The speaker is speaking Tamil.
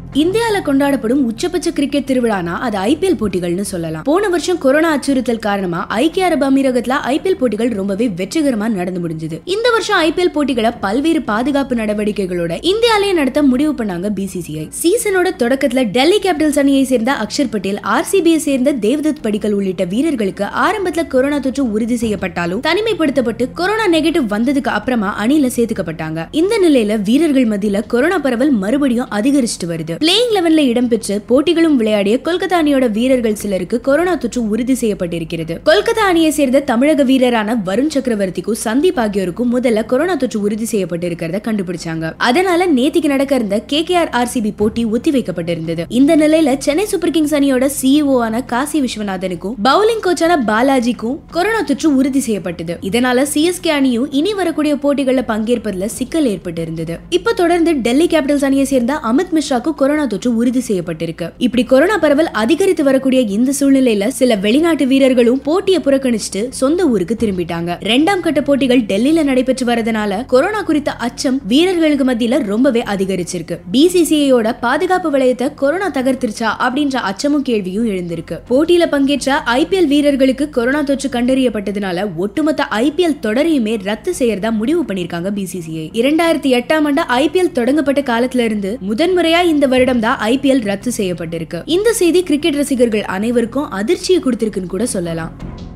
இந்தியால கொண்டாடப்படும் உச்சபட்ச கிரிக்கெட் திருவிழானா அது ஐபிஎல் போட்டிகள்னு சொல்லலாம் போன வருஷம் கொரோனா அச்சுறுத்தல் காரணமா ஐக்கிய அரபு அமீரகத்துல ஐபிஎல் போட்டிகள் ரொம்பவே வெற்றிகரமா நடந்து முடிஞ்சது இந்த வருஷம் ஐபிஎல் போட்டிகளை பல்வேறு பாதுகாப்பு நடவடிக்கைகளோட இந்தியாலயே நடத்த முடிவு பண்ணாங்க பிசிசிஐ சீசனோட தொடக்கத்துல டெல்லி கேபிட்டல்ஸ் அணியை சேர்ந்த அக்ஷர் பட்டேல் ஆர்சிபியை சேர்ந்த தேவ்தத் படிக்கல் உள்ளிட்ட வீரர்களுக்கு ஆரம்பத்துல கொரோனா தொற்று உறுதி செய்யப்பட்டாலும் தனிமைப்படுத்தப்பட்டு கொரோனா நெகட்டிவ் வந்ததுக்கு அப்புறமா அணியில சேர்த்துக்கப்பட்டாங்க இந்த நிலையில வீரர்கள் மத்தியில கொரோனா பரவல் மறுபடியும் அதிகரிச்சுட்டு வருது பிளேயிங் லெவன்ல இடம்பெற்று போட்டிகளும் விளையாடிய கொல்கத்தா அணியோட வீரர்கள் சிலருக்கு கொரோனா தொற்று உறுதி செய்யப்பட்டிருக்கிறது கொல்கத்தா அணியை சேர்ந்த தமிழக வீரரான வருண் சக்கரவர்த்திக்கும் சந்தீப் ஆகியோருக்கும் முதல்ல கொரோனா தொற்று உறுதி செய்யப்பட்டிருக்கிறத கண்டுபிடிச்சாங்க அதனால நேத்திக்கு நடக்க இருந்த கே கே ஆர் ஆர்சிபி போட்டி ஒத்தி வைக்கப்பட்டிருந்தது இந்த நிலையில சென்னை சூப்பர் கிங்ஸ் அணியோட சிஇஓ ஆன காசி விஸ்வநாதனுக்கும் பவுலிங் கோச்சான பாலாஜிக்கும் கொரோனா தொற்று உறுதி செய்யப்பட்டது இதனால சிஎஸ்கே அணியும் இனி வரக்கூடிய போட்டிகள்ல பங்கேற்பதுல சிக்கல் ஏற்பட்டு இருந்தது இப்ப தொடர்ந்து டெல்லி கேபிட்டல்ஸ் அணியை சேர்ந்த அமித் மிஸ்ராக்கு கொரோனா தொற்று உறுதி செய்யப்பட்டிருக்கு இப்படி கொரோனா பரவல் அதிகரித்து வரக்கூடிய இந்த சூழ்நிலையில சில வெளிநாட்டு வீரர்களும் போட்டியை புறக்கணிச்சுட்டு சொந்த ஊருக்கு திரும்பிட்டாங்க இரண்டாம் கட்ட போட்டிகள் டெல்லியில நடைபெற்று வரதுனால கொரோனா குறித்த அச்சம் வீரர்களுக்கு மத்தியில ரொம்பவே அதிகரிச்சிருக்கு பிசிசிஐயோட பாதுகாப்பு வளையத்தை கொரோனா தகர்த்திருச்சா அப்படின்ற அச்சமும் கேள்வியும் எழுந்திருக்கு போட்டியில பங்கேற்ற ஐபிஎல் வீரர்களுக்கு கொரோனா தொற்று கண்டறியப்பட்டதுனால ஒட்டுமொத்த ஐபிஎல் தொடரையுமே ரத்து செய்யறதா முடிவு பண்ணிருக்காங்க பிசிசிஐ இரண்டாயிரத்தி எட்டாம் ஆண்டு ஐபிஎல் தொடங்கப்பட்ட காலத்துல இருந்து முதன்முறையா இந்த வருடம் தான் ஐபிஎல் ரத்து செய்யப்பட்டிருக்கு இந்த செய்தி கிரிக்கெட் ரசிகர்கள் அனைவருக்கும் அதிர்ச்சியை கொடுத்திருக்குன்னு கூட சொல்லலாம்